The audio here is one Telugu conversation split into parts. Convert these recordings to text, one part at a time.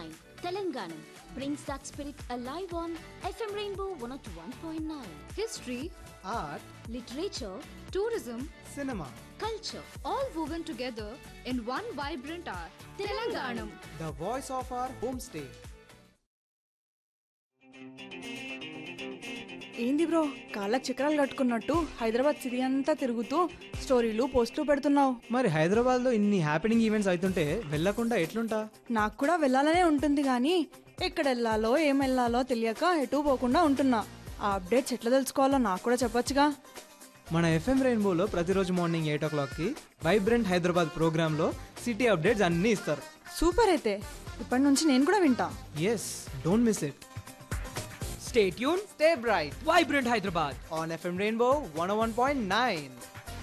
nine. Telangana brings that spirit alive on FM Rainbow 101.9. history, art, Literature, tourism, cinema. culture. all woven together in one vibrant art. Telanganam. The voice of our homestay. ఏంది బ్రో కాళ్ళకి చక్రాలు కట్టుకున్నట్టు హైదరాబాద్ సిటీ అంతా తిరుగుతూ స్టోరీలు పోస్టులు పెడుతున్నావు మరి హైదరాబాద్లో ఇన్ని హ్యాపెనింగ్ ఈవెంట్స్ అవుతుంటే వెళ్ళకుండా ఎట్లుంటా నాకు కూడా వెళ్ళాలనే ఉంటుంది కానీ ఎక్కడ వెళ్ళాలో ఏం వెళ్ళాలో తెలియక ఎటు పోకుండా ఉంటున్నా ఆ అప్డేట్స్ ఎట్లా తెలుసుకోవాలో నాకు కూడా చెప్పొచ్చుగా మన ఎఫ్ఎం రెయిన్బోలో ప్రతిరోజు మార్నింగ్ ఎయిట్ ఓ క్లాక్కి వైబ్రెంట్ హైదరాబాద్ ప్రోగ్రాంలో సిటీ అప్డేట్స్ అన్నీ ఇస్తారు సూపర్ అయితే ఇప్పటి నుంచి నేను కూడా వింటా yes don't miss it stay tune stay bright Vibrant Hyderabad. On FM rainbow one one point nine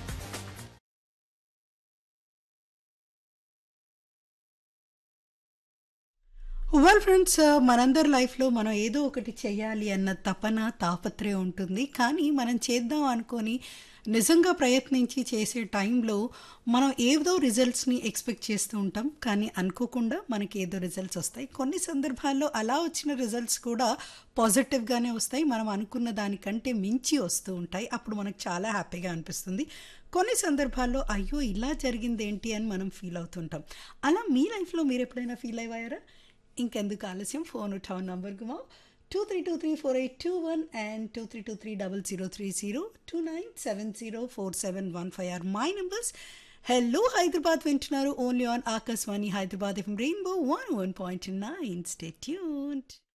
well friends మనందరి లైఫ్లో మనం ఏదో ఒకటి చేయాలి అన్న తపన తాపత్రయం ఉంటుంది కానీ మనం చేద్దాం అనుకొని నిజంగా ప్రయత్నించి చేసే టైంలో మనం ఏదో రిజల్ట్స్ని ఎక్స్పెక్ట్ చేస్తూ ఉంటాం కానీ అనుకోకుండా మనకి ఏదో రిజల్ట్స్ వస్తాయి కొన్ని సందర్భాల్లో అలా వచ్చిన రిజల్ట్స్ కూడా పాజిటివ్గానే వస్తాయి మనం అనుకున్న దానికంటే మించి వస్తూ ఉంటాయి అప్పుడు మనకు చాలా హ్యాపీగా అనిపిస్తుంది కొన్ని సందర్భాల్లో అయ్యో ఇలా జరిగింది ఏంటి అని మనం ఫీల్ అవుతుంటాం అలా మీ లైఫ్లో మీరు ఎప్పుడైనా ఫీల్ అయ్యారా ఇంకెందుకు ఆలస్యం ఫోన్ ఉఠావు నంబర్ గుమా two three two three four eight two one and two three two three double zero three zero two nine seven zero four seven one five are my numbers hello Hyderabad వింటున్నారు only on Akashvani Hyderabad F rainbow one one point nine stay tuned